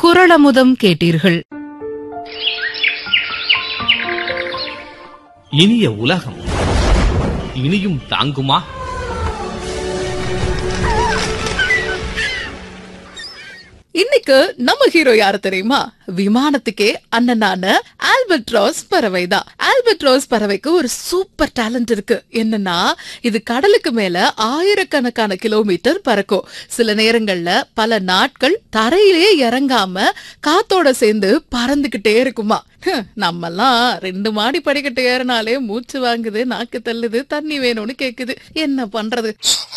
குரளமுதம் கேட்டீர்கள் இனிய உலகம் இனியும் தாங்குமா இன்னைக்கு நம்ம ஹீரோ யாரு தெரியுமா விமானத்துக்கே அண்ணனான ஆல்பட்ராஸ் பறவை தான் ஆல்பட்ராஸ் பறவைக்கு ஒரு சூப்பர் டேலண்ட் இருக்கு என்னன்னா இது கடலுக்கு மேல ஆயிரக்கணக்கான கிலோமீட்டர் பறக்கும் சில நேரங்கள்ல பல நாட்கள் தரையிலே இறங்காம காத்தோட சேர்ந்து பறந்துகிட்டே இருக்குமா ஹம், நம்மெல்லாம் ரெண்டு மாடி படிக்கட்டு ஏறினாலே மூச்சு வாங்குது நாக்கு தள்ளுது தண்ணி வேணும்னு கேக்குது என்ன பண்றது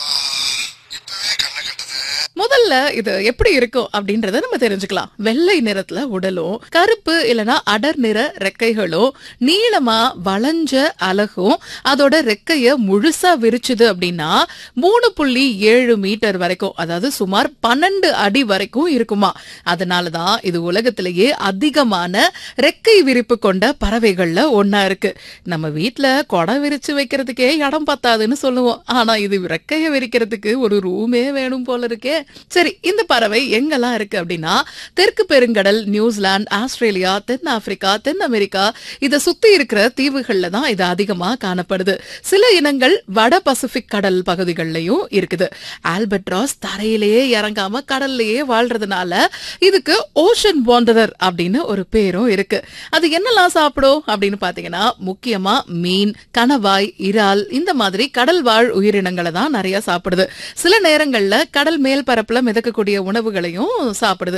முதல்ல இது எப்படி இருக்கும் அப்படின்றத நம்ம தெரிஞ்சுக்கலாம் வெள்ளை நிறத்துல உடலும் கருப்பு இல்லனா அடர் நிற ரெக்கைகளும் நீளமா வளைஞ்ச அலகும் அதோட ரெக்கைய முழுசா விரிச்சுது அப்படின்னா மூணு புள்ளி ஏழு மீட்டர் வரைக்கும் அதாவது சுமார் பன்னெண்டு அடி வரைக்கும் இருக்குமா அதனாலதான் இது உலகத்திலேயே அதிகமான ரெக்கை விரிப்பு கொண்ட பறவைகள்ல ஒன்னா இருக்கு நம்ம வீட்ல கொடை விரிச்சு வைக்கிறதுக்கே இடம் பத்தாதுன்னு சொல்லுவோம் ஆனா இது ரெக்கைய விரிக்கிறதுக்கு ஒரு ரூமே வேணும் போல இருக்கே சரி இந்த பறவை எங்கெல்லாம் இருக்கு அப்படின்னா தெற்கு பெருங்கடல் நியூசிலாந்து ஆஸ்திரேலியா தென் ஆப்பிரிக்கா தென் அமெரிக்கா இத சுத்தி இருக்கிற தீவுகள்ல தான் இது அதிகமா காணப்படுது சில இனங்கள் வட பசிபிக் கடல் பகுதிகளிலையும் இருக்குது ஆல்பட்ராஸ் தரையிலேயே இறங்காம கடல்லையே வாழ்றதுனால இதுக்கு ஓஷன் வாண்டரர் அப்படின்னு ஒரு பேரும் இருக்கு அது என்னெல்லாம் சாப்பிடும் அப்படின்னு பாத்தீங்கன்னா முக்கியமா மீன் கணவாய் இறால் இந்த மாதிரி கடல் வாழ் உயிரினங்களை தான் நிறைய சாப்பிடுது சில நேரங்கள்ல கடல் மேல் பரப்புல மிதக்கக்கூடிய உணவுகளையும் சாப்பிடுது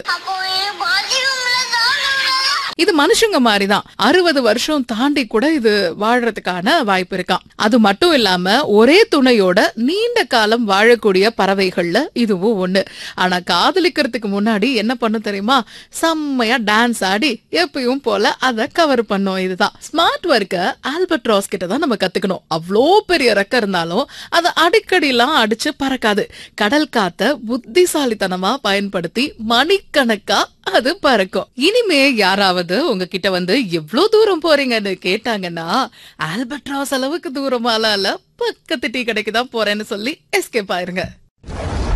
இது மனுஷங்க மாதிரி தான் அறுபது வருஷம் தாண்டி கூட இது வாழறதுக்கான வாய்ப்பு இருக்காம் அது மட்டும் இல்லாம ஒரே துணையோட நீண்ட காலம் வாழக்கூடிய பறவைகள்ல இதுவும் ஒண்ணு ஆனா காதலிக்கிறதுக்கு முன்னாடி என்ன பண்ணும் தெரியுமா செம்மையா டான்ஸ் ஆடி எப்பயும் போல அதை கவர் பண்ணும் இதுதான் ஸ்மார்ட் ஒர்க்க ஆல்பட்ராஸ் கிட்ட தான் நம்ம கத்துக்கணும் அவ்வளோ பெரிய ரெக்க இருந்தாலும் அதை அடிக்கடிலாம் அடிச்சு பறக்காது கடல் காத்த புத்திசாலித்தனமா பயன்படுத்தி மணிக்கணக்கா அது பறக்கும் இனிமே யாராவது உங்ககிட்ட வந்து எவ்வளவு தூரம் போறீங்கன்னு கேட்டாங்கன்னா ஆல்பட்ராஸ் அளவுக்கு தூரமாலாம் இல்ல பக்கத்து டீ கடைக்கு தான் போறேன்னு சொல்லி எஸ்கேப் ஆயிருங்க